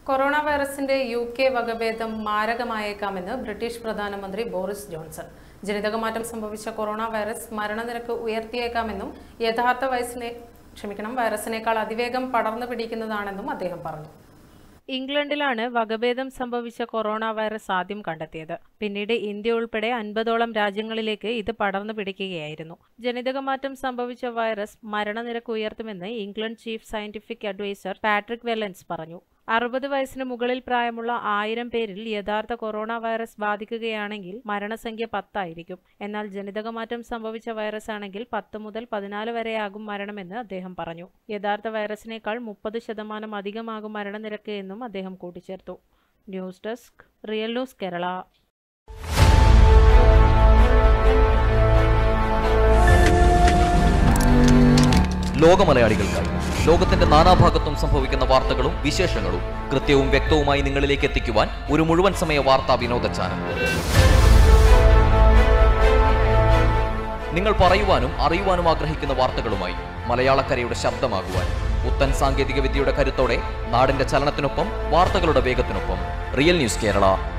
corona വൈറസിന്റെ U K വകഭേദം മാരകമായേക്കാമെന്ന് ബ്രിട്ടീഷ് പ്രധാനമന്ത്രി ബോറിസ് ജോൺസൺ ജനിതകമാറ്റം സംഭവിച്ച കൊറോണ വൈറസ് മരണനിരക്ക് ഉയർത്തിയേക്കാമെന്നും യഥാർത്ഥ വയസ്സിനെ ക്ഷമിക്കണം വൈറസിനേക്കാൾ അതിവേഗം പടർന്നു പിടിക്കുന്നതാണെന്നും അദ്ദേഹം പറഞ്ഞു ഇംഗ്ലണ്ടിലാണ് വകഭേദം സംഭവിച്ച കൊറോണ വൈറസ് ആദ്യം കണ്ടെത്തിയത് പിന്നീട് ഇന്ത്യ ഉൾപ്പെടെ അൻപതോളം രാജ്യങ്ങളിലേക്ക് ഇത് പടർന്നു പിടിക്കുകയായിരുന്നു ജനിതകമാറ്റം സംഭവിച്ച വൈറസ് മരണനിരക്ക് ഉയർത്തുമെന്ന് England chief scientific adviser Patrick Vallance പറഞ്ഞു അറുപത് വയസ്സിന് മുകളിൽ പ്രായമുള്ള ആയിരം പേരിൽ യഥാർത്ഥ കൊറോണ വൈറസ് ബാധിക്കുകയാണെങ്കിൽ മരണസംഖ്യ പത്തായിരിക്കും എന്നാൽ ജനിതകമാറ്റം സംഭവിച്ച വൈറസ് ആണെങ്കിൽ പത്ത് മുതൽ പതിനാല് വരെയാകും മരണമെന്ന് അദ്ദേഹം പറഞ്ഞു യഥാർത്ഥ വൈറസിനേക്കാൾ മുപ്പത് ശതമാനം അധികമാകും മരണനിരക്ക് എന്നും അദ്ദേഹം കൂട്ടിച്ചേർത്തു news desk real news Kerala ലോകമലയാളികൾക്കായി ലോകത്തിന്റെ നാനാഭാഗത്തും സംഭവിക്കുന്ന വാർത്തകളും വിശേഷങ്ങളും കൃത്യവും വ്യക്തവുമായി നിങ്ങളിലേക്ക് എത്തിക്കുവാൻ ഒരു മുഴുവൻ സമയ വാർത്താ വിനോദ ചാനൽ നിങ്ങൾ പറയുവാനും അറിയുവാനും ആഗ്രഹിക്കുന്ന വാർത്തകളുമായി മലയാളക്കരയുടെ ശബ്ദമാകുവാൻ പുത്തൻ സാങ്കേതിക വിദ്യയുടെ കരുത്തോടെ നാടിന്റെ ചലനത്തിനൊപ്പം വാർത്തകളുടെ വേഗത്തിനൊപ്പം റിയൽ ന്യൂസ് കേരള